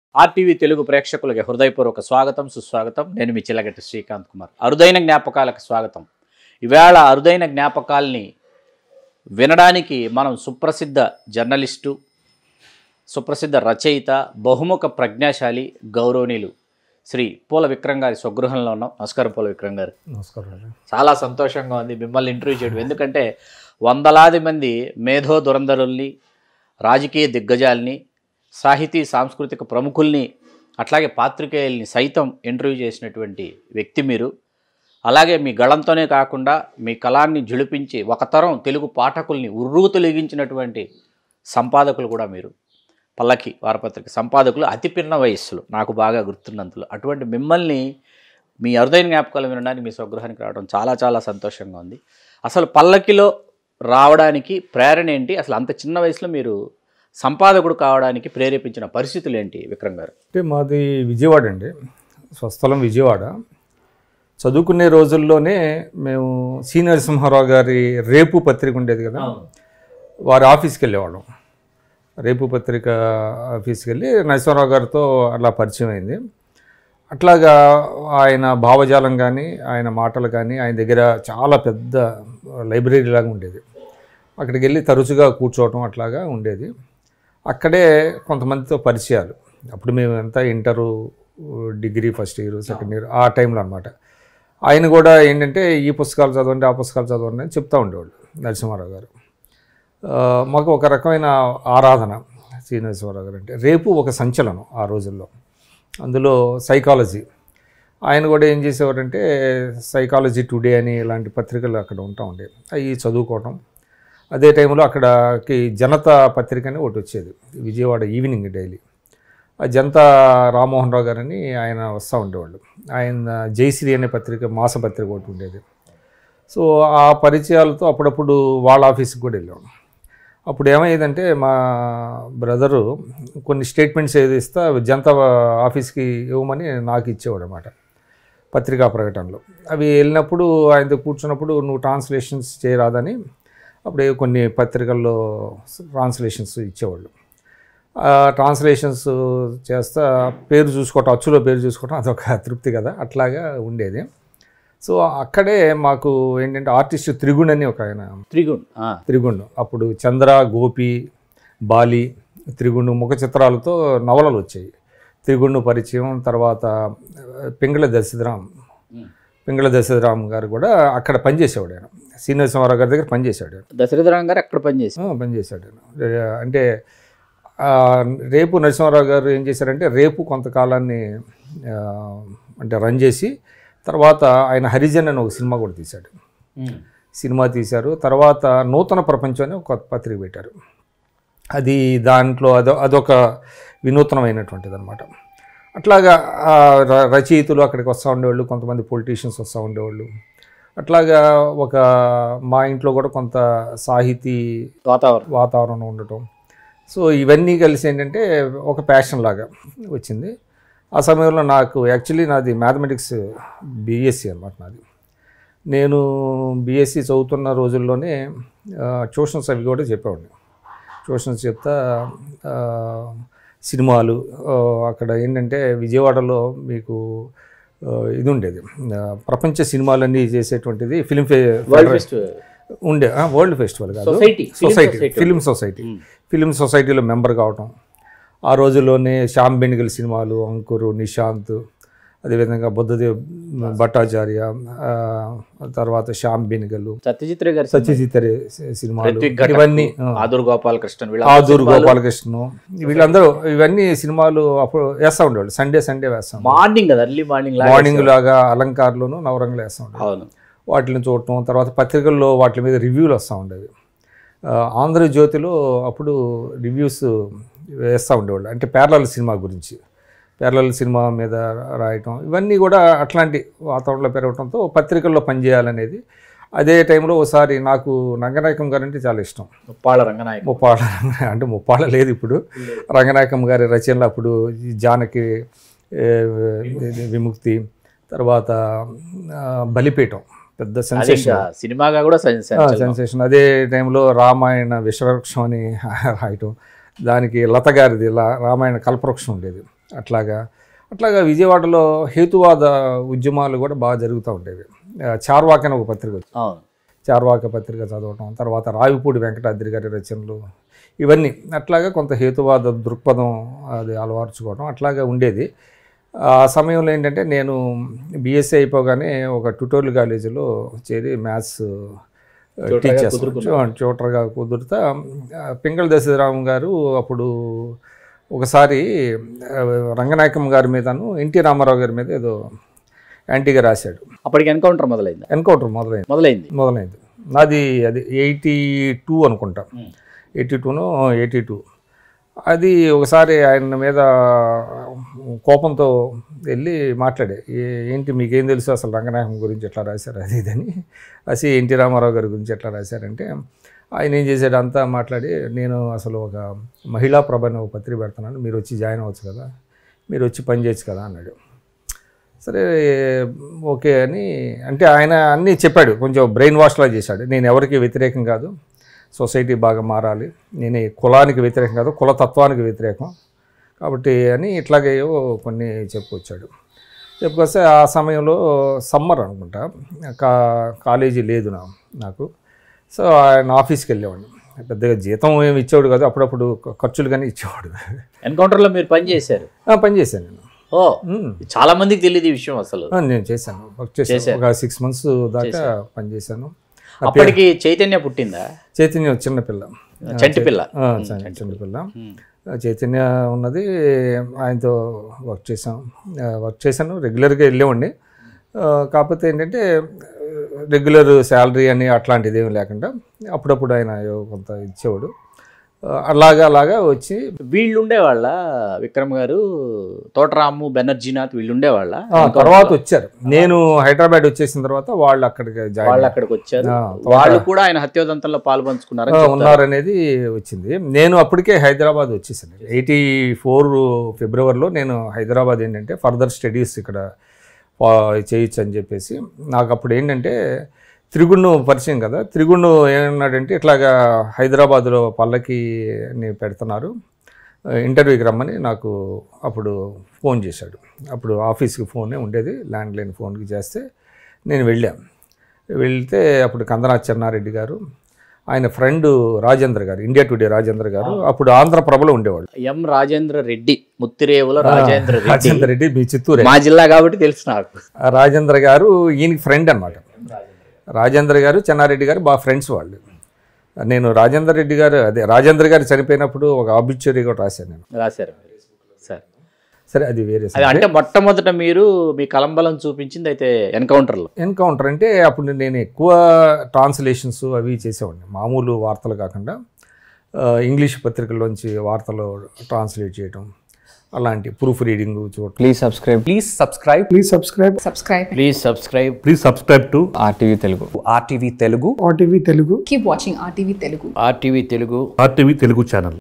RTV Telugu ప్రేక్షకులకి హృదయపూర్వక స్వాగతం సుస్వాగతం నేను మీ చిల్లగట్టి శ్రీకాంత్ కుమార్ అరుదైన జ్ఞాపకాలకు స్వాగతం ఈవేళ అరుదైన జ్ఞాపకాల్ని వినడానికి మనం సుప్రసిద్ధ జర్నలిస్టు సుప్రసిద్ధ రచయిత బహుముఖ ప్రజ్ఞాశాలి గౌరవనీయులు శ్రీ పూల విక్రమ్ గారి స్వగృహంలో ఉన్నాం నమస్కారం పూల విక్రమ్ గారు నమస్కారం అండి చాలా సంతోషంగా ఉంది మిమ్మల్ని ఇంటర్వ్యూ చేయడం ఎందుకంటే వందలాది మంది మేధో దురంధరుల్ని రాజకీయ దిగ్గజాల్ని సాహితీ సాంస్కృతిక ప్రముఖుల్ని అట్లాగే పాత్రికేయుల్ని సైతం ఇంటర్వ్యూ చేసినటువంటి వ్యక్తి మీరు అలాగే మీ గళంతోనే కాకుండా మీ కళాన్ని జుళిపించి ఒక తరం తెలుగు పాఠకుల్ని ఉర్రూ తొలగించినటువంటి సంపాదకులు కూడా మీరు పల్లకి వారపత్రిక సంపాదకులు అతి పిన్న వయస్సులో నాకు బాగా గుర్తున్నంతలో అటువంటి మిమ్మల్ని మీ అరుదైన జ్ఞాపకాలు వినడానికి మీ స్వగృహానికి రావడం చాలా చాలా సంతోషంగా ఉంది అసలు పల్లకిలో రావడానికి ప్రేరణ ఏంటి అసలు అంత చిన్న వయసులో మీరు సంపాదకుడు కావడానికి ప్రేరేపించిన పరిస్థితులు ఏంటి విక్రమ్ గారు అంటే మాది విజయవాడ అండి స్వస్థలం విజయవాడ చదువుకునే రోజుల్లోనే మేము సి నరసింహారావు గారి రేపు పత్రిక ఉండేది కదా వారి ఆఫీస్కి వెళ్ళేవాళ్ళం రేపు పత్రిక ఆఫీస్కి వెళ్ళి నరసింహారావు గారితో అలా పరిచయం అయింది అట్లాగా ఆయన భావజాలం కానీ ఆయన మాటలు కానీ ఆయన దగ్గర చాలా పెద్ద లైబ్రరీ లాగా ఉండేది అక్కడికి వెళ్ళి తరచుగా కూర్చోవటం అట్లాగా ఉండేది అక్కడే కొంతమందితో పరిచయాలు అప్పుడు మేము ఎంత inter degree first year second year ఆ టైంలో అనమాట ఆయన కూడా ఏంటంటే ఈ పుస్తకాలు చదవండి ఆ పుస్తకాలు చదవండి అని చెప్తూ ఉండేవాళ్ళు నరసింహారావు గారు ఆ, మాకు ఒక రకమైన ఆరాధన శ్రీ నరసింహారావు గారు అంటే రేపు ఒక సంచలనం ఆ రోజుల్లో అందులో సైకాలజీ ఆయన కూడా ఏం చేసేవారంటే సైకాలజీ టుడే అని ఇలాంటి పత్రికలు అక్కడ ఉంటా ఉండే అవి చదువుకోవటం అదే టైంలో అక్కడకి జనతా పత్రిక అని ఒకటి వచ్చేది విజయవాడ ఈవినింగ్ డైలీ ఆ జనతా రామ్మోహన్ రావు గారని ఆయన వస్తూ ఉండేవాళ్ళు ఆయన జయశ్రీ అనే పత్రిక మాస పత్రిక ఒకటి ఉండేది సో ఆ పరిచయాలతో అప్పుడప్పుడు వాళ్ళ ఆఫీస్కి కూడా వెళ్ళాం అప్పుడు ఏమయ్యేదంటే మా బ్రదరు కొన్ని స్టేట్మెంట్స్ ఏది ఇస్తా జనతా ఆఫీస్కి ఇవ్వమని నాకు ఇచ్చేవాడు అనమాట పత్రికా ప్రకటనలో అవి వెళ్ళినప్పుడు ఆయనతో కూర్చున్నప్పుడు నువ్వు ట్రాన్స్లేషన్స్ చేయరాదని అప్పుడు కొన్ని పత్రికల్లో ట్రాన్స్లేషన్స్ ఇచ్చేవాళ్ళు ఆ ట్రాన్స్లేషన్స్ చేస్తా పేరు చూసుకోవటం అచ్చులో పేరు చూసుకోవటం అదొక తృప్తి కదా అట్లాగా ఉండేది సో అక్కడే మాకు ఏంటంటే ఆర్టిస్ట్ త్రిగుణ్ అని ఒక ఆయన త్రిగుణ్ ఆ, త్రిగుణ్ అప్పుడు చంద్ర గోపి బాలి త్రిగుణ్ ముఖ చిత్రాలతో నవలలు వచ్చాయి త్రిగుణ్ పరిచయం తర్వాత ఆ, పింగళ దశరథరామ్ ఉమ్. పింగళ దశరథరామ్ గారు కూడా అక్కడ పనిచేసేవాడు ఆయన శ్రీనివాస గారి దగ్గర పనిచేశాడు ఆయన. దశరథరామ్ గారు అక్కడ పనిచేసి ఆ, పనిచేశాడు ఆయన. రే- అంటే ఆ, రేపు నరసింహారావు గారు ఏం చేశారంటే రేపు కొంతకాలాన్ని ఆ, అంటే రన్ చేసి తర్వాత ఆయన హరిజన్ అని ఒక సినిమా కూడా తీశాడు సినిమా తీశారు తర్వాత నూతన ప్రపంచం అని ఒక పత్రిక పెట్టారు అది దాంట్లో అదో అదొక వినూత్నమైనటువంటిది అనమాట అట్లాగా ఆ ర- రచయితలు అక్కడికి వస్తూ ఉండేవాళ్ళు కొంతమంది పొలిటీషియన్స్ వస్తూ ఉండేవాళ్ళు అట్లాగా ఒక మా ఇంట్లో కూడా కొంత సాహితీ వాతావరణం వాతావరణం ఉండటం సో ఇవన్నీ కలిసి ఏంటంటే ఒక ప్యాషన్ లాగా వచ్చింది ఆ సమయంలో నాకు యాక్చువల్లీ నాది మ్యాథమెటిక్స్ బీఎస్సీ అనమాట నాది నేను బీఎస్సీ చదువుతున్న రోజుల్లోనే ట్యూషన్స్ అవి కూడా చెప్పేవాడిని ట్యూషన్స్ చెప్తా ఆ, సినిమాలు ఆ, అక్కడ ఏంటంటే విజయవాడలో మీకు ఆ, ఇది ఉండేది ఆ, ప్రపంచ సినిమాలన్నీ చేసేటువంటిది ఫిలిం ఫే వరల్డ్ ఫెస్టివల్ ఉండే ఉండే వరల్డ్ ఫెస్టివల్ కాదు society society film society film సొసైటీలో మెంబర్ కావటం ఆ రోజుల్లోనే శ్యామ్ బెనిగల్ సినిమాలు అంకురు నిశాంత్ అదేవిధంగా బుద్ధదేవ్ భట్టాచార్య ఆ, తర్వాత శ్యామ్ బెనిగల్ సత్యజిత్ రే గారి సత్యజిత్ రే సినిమాలు ఋత్విక్ ఘటక్, ఇవన్నీ ఆ, ఆదూర్ గోపాలకృష్ణన్ వీళ్ళ ఆదూర్ గోపాలకృష్ణ వీళ్ళందరూ ఇవన్నీ సినిమాలు అప్పుడు వేస్తూ ఉండేవాళ్ళు సండే సండే వేస్తాం మార్నింగ్ కదా ఎర్లీ మార్నింగ్ మార్నింగ్ లాగా అలంకారులోను నవరంగులు వేస్తూ ఉండేవాళ్ళు అవును వాటిని చూడటం తర్వాత పత్రికల్లో వాటి మీద రివ్యూలు వస్తూ ఉండేవి ఆ, ఆంధ్రజ్యోతిలో అప్పుడు రివ్యూస్ వేస్తూ ఉండేవాళ్ళు అంటే పేర్లల సినిమా గురించి పేర్లల సినిమా మీద రాయటం ఇవన్నీ కూడా అట్లాంటి వాతావరణంలో పెరగటంతో పత్రికల్లో పనిచేయాలనేది అదే టైంలో ఒకసారి నాకు రంగనాయకం గారు అంటే చాలా ఇష్టం ముప్పాళ్ళ రంగనాయక్ ముప్పాళ్ళ అంటే ముప్పాళ్ళ లేదు ఇప్పుడు రంగనాయకం గారి రచనలు అప్పుడు ఈ జానకి ఏ, ఇది విముక్తి తర్వాత ఆ, బలిపీఠం పెద్ద అది సెన్సేషన్ ఇంకా సినిమాగా కూడా సెన్- సెన్- సెన్సేషన్ అదే టైంలో రామాయణ విశ్వవృక్షం అని రాయటం దానికి లత గారిది లా- రామాయణ కల్పవృక్షం ఉండేది అట్లాగా అట్లాగా విజయవాడలో హేతువాద ఉద్యమాలు కూడా బాగా జరుగుతూ ఉండేవి ఆ, చార్వాక్ అని ఒక పత్రిక వచ్చింది అవును చార్వాక పత్రిక చదవటం తర్వాత రావిపూడి వెంకటాద్రి గారి రచనలు ఇవన్నీ అట్లాగా కొంత హేతువాద దృక్పథం అది అలవార్చుకోవడం అట్లాగా ఉండేది ఆ సమయంలో ఏంటంటే నేను బీఎస్సీ అయిపోగానే ఒక ట్యూటోరియల్ కాలేజీలో చేరి మ్యాథ్స్ టీచర్స్ ట్యూటర్గా కుదురుతా ఆ, పింగళ దశరామ్ గారు అప్పుడు ఒకసారి ఆ, రంగనాయకం గారి మీదను ఎన్టీ రామారావు గారి మీద ఏదో యాంటీగా రాశాడు అప్పటికి ఎన్కౌంటర్ మొదలైంది ఎన్కౌంటర్ మొదలైంది మొదలైంది మొదలైంది నాది అది ఎయిటీ టూ అనుకుంటా ఎయిటీ టూనో ఎయిటీ టూ అది ఒకసారి ఆయన మీద కోపంతో వెళ్ళి మాట్లాడే "ఏ- ఏంటి మీకేం తెలుసు అసలు రంగనాయకం గురించి ఎట్లా రాశారు అది ఇదని అసి ఎన్టీ రామారావు గారి గురించి ఎట్లా రాశారంటే ఆయన ఏం చేశాడు అంతా మాట్లాడి నేను అసలు ఒక మహిళా ప్రభ అని ఒక పత్రిక పెడుతున్నాను మీరు వచ్చి జాయిన్ అవ్వచ్చు కదా మీరు వచ్చి పని చేయొచ్చు కదా అన్నాడు సరే ఓకే అని అంటే ఆయన అన్నీ చెప్పాడు కొంచెం బ్రెయిన్ వాష్లా చేశాడు నేను ఎవరికి వ్యతిరేకం కాదు సొసైటీ బాగా మారాలి నేను ఈ కులానికి వ్యతిరేకం కాదు కులతత్వానికి వ్యతిరేకం కాబట్టి అని ఇట్లాగే ఏవో కొన్ని చెప్పుకొచ్చాడు చెప్పుకొస్తే ఆ సమయంలో సమ్మర్ అనుకుంటా కా కాలేజీ లేదు నా నాకు సో ఆయన ఆఫీస్కి వెళ్ళేవాడిని పెద్దగా జీతం ఏమి ఇచ్చేవాడు కాదు అప్పుడప్పుడు ఖర్చులు కానీ ఇచ్చేవాడు ఎన్కౌంటర్లో మీరు పని చేశారు ఆ, పని చేశాను నేను ఓ ఉమ్. చాలా మందికి తెలియదు ఈ విషయం అసలు ఆ, నేను చేశాను వర్క్ చేశాను ఒక సిక్స్ మంత్స్ దాకా పనిచేశాను అప్పటికి చైతన్య పుట్టిందా చైతన్య చిన్నపిల్ల చంటి పిల్ల ఆ, చ- చిన్నపిల్ల ఆ, చైతన్య ఉన్నది ఆయనతో వర్క్ చేసాం ఆ, వర్క్ చేశాను రెగ్యులర్గా వెళ్ళేవాడిని ఆ, కాకపోతే ఏంటంటే రెగ్యులర్ శాలరీ అని అట్లాంటిది ఏమి లేకుండా అప్పుడప్పుడు ఆయన ఏవో కొంత ఇచ్చేవాడు ఆ, అలాగా అలాగా వచ్చి వీళ్ళు ఉండేవాళ్ళ విక్రమ్ గారు తోటరాము బెనర్జీనాథ్ వీళ్ళు ఉండేవాళ్ళ ఆ, తర్వాత వచ్చారు నేను హైదరాబాద్ వచ్చేసిన తర్వాత వాళ్ళు అక్కడికి జాయిన్ వాళ్ళు అక్కడికి వచ్చారు ఆ, వాళ్ళు కూడా ఆయన హత్యోదంతంలో పాల్పంచుకున్నారు ఆ, ఉన్నారనేది వచ్చింది నేను అప్పటికే హైదరాబాద్ వచ్చేసాను ఎయిటీ ఫోర్ ఫిబ్రవరిలో నేను హైదరాబాద్ ఏంటంటే ఫర్దర్ స్టడీస్ ఇక్కడ ఆ, చేయొచ్చు అని చెప్పేసి నాకు అప్పుడు ఏంటంటే త్రిగుణ్ణు పరిచయం కదా త్రిగుణ్ణు ఏమన్నాడంటే ఇట్లాగా హైదరాబాద్లో పల్లకిని పెడుతున్నారు ఆ, ఇంటర్వ్యూకి రమ్మని నాకు అప్పుడు ఫోన్ చేశాడు అప్పుడు ఆఫీస్కి ఫోనే ఉండేది ల్యాండ్లైన్ ఫోన్కి చేస్తే నేను వెళ్ళాను వెళ్తే అప్పుడు కందనాథ్ చెన్నారెడ్డి గారు ఆయన ఫ్రెండ్ రాజేంద్ర గారు ఇండియా టుడే రాజేంద్ర గారు అప్పుడు ఆంధ్రప్రభలో ఉండేవాడు ఎం రాజేంద్ర రెడ్డి ముత్తిరేవుల రాజేంద్ర రెడ్డి రాజేంద్ర రెడ్డి మీ చిత్తూరే మా జిల్లా కాబట్టి తెలుసు నాకు ఆ రాజేంద్ర గారు ఈయనకి ఫ్రెండ్ అనమాట రాజేంద్ర గారు చెన్నారెడ్డి గారు బాగా ఫ్రెండ్స్ వాళ్ళు నేను రాజేంద్ర రెడ్డి గారు అదే రాజేంద్ర గారు చనిపోయినప్పుడు ఒక ఆబిచురీ కూడా రాశాను నేను రాశారు మీరు సార్ సరే అది వేరే అది అంటే మొట్టమొదట మీరు మీ కలంబలం చూపించింది అయితే ఎన్కౌంటర్లో ఎన్కౌంటర్ అంటే అప్పుడు నేను ఎక్కువ ట్రాన్స్లేషన్స్ అవి చేసేవాడిని మామూలు వార్తలు కాకుండా ఆ, ఇంగ్లీష్ పత్రికల్లోంచి వార్తలు ట్రాన్స్లేట్ చేయటం అలాంటి ప్రూఫ్ రీడింగ్ చూడటం Please subscribe. Please subscribe. Please subscribe subscribe please subscribe Please subscribe to RTV Telugu. RTV Telugu. RTV Telugu. keep watching rtv telugu RTV Telugu RTV Telugu channel.